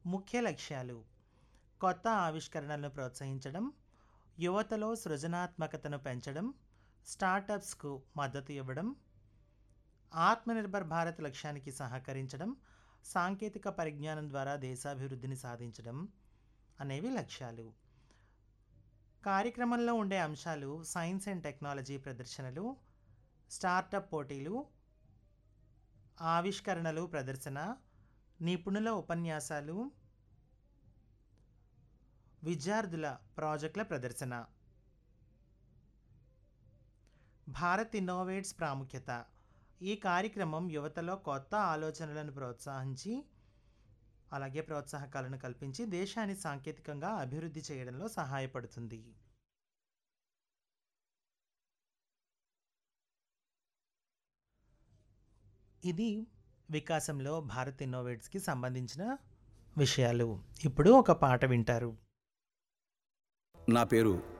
ముఖ్య లక్ష్యాలు కొత్త ఆవిష్కరణలను ప్రోత్సహించడం యువతలో సృజనాత్మకతను పెంచడం స్టార్టప్స్కు మద్దతు ఇవ్వడం ఆత్మనిర్భర్ భారత్ లక్ష్యానికి సహకరించడం సాంకేతిక పరిజ్ఞానం ద్వారా దేశాభివృద్ధిని సాధించడం అనేవి లక్ష్యాలు కార్యక్రమంలో ఉండే అంశాలు సైన్స్ అండ్ టెక్నాలజీ ప్రదర్శనలు స్టార్టప్ పోటీలు ఆవిష్కరణలు ప్రదర్శన నిపుణుల ఉపన్యాసాలు విద్యార్థుల ప్రాజెక్టుల ప్రదర్శన భారత్ ఇన్నోవేట్స్ ప్రాముఖ్యత ఈ కార్యక్రమం యువతలో కొత్త ఆలోచనలను ప్రోత్సహించి అలాగే ప్రోత్సాహకాలను కల్పించి దేశాన్ని సాంకేతికంగా అభివృద్ధి చేయడంలో సహాయపడుతుంది ఇది వికాసంలో భారత్ ఇన్నోవేట్స్కి సంబంధించిన విషయాలు ఇప్పుడు ఒక పాట వింటారు నా పేరు